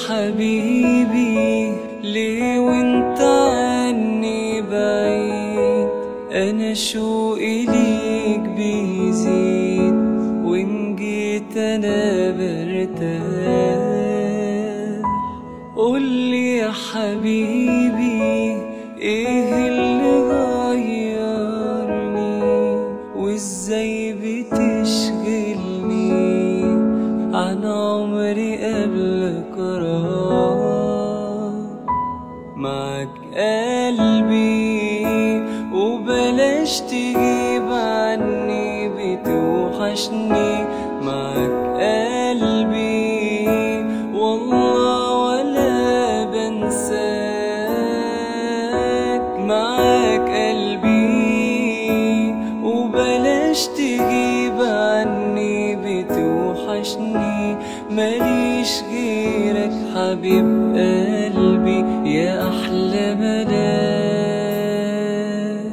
حبيبي ليه وانت عني بعيد انا شوقي ليك بيزيد وان جيت انا برتاح قولي يا حبيبي ايه اللي غيرني وازاي بتشغلني عن عمري قبلك راح معك قلبي وبلاش تجيب عني بتوحشني معك قلبي والله ولا بنساك معك قلبي وبلاش تجيب عني بتوحشني ماليش غيرك حبيب قلبي يا أحلى ملاك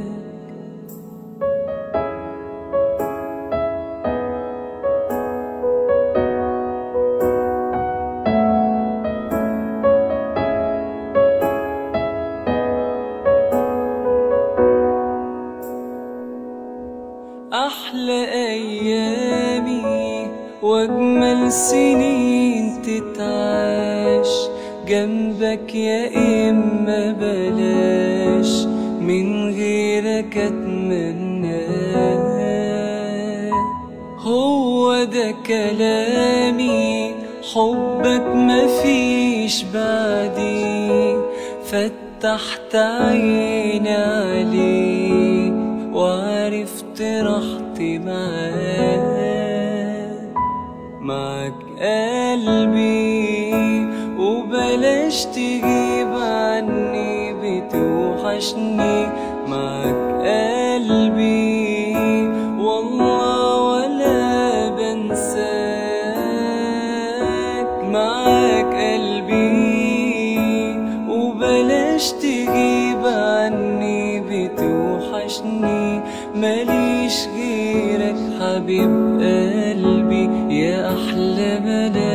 أحلى أيامي وأجمل سنين تتعاش جنبك يا إما بلاش من غيرك أتمنى هو ده كلامي حبك مفيش بعدي فتحت عيني عليه وعرفت راحتي معاك معك قلبي وبلاش تجيب عني بتوحشني معك قلبي والله ولا بنساك معك قلبي وبلاش تجيب عني بتوحشني ماليش غيرك حبيب قلبي يا أحلى ملاك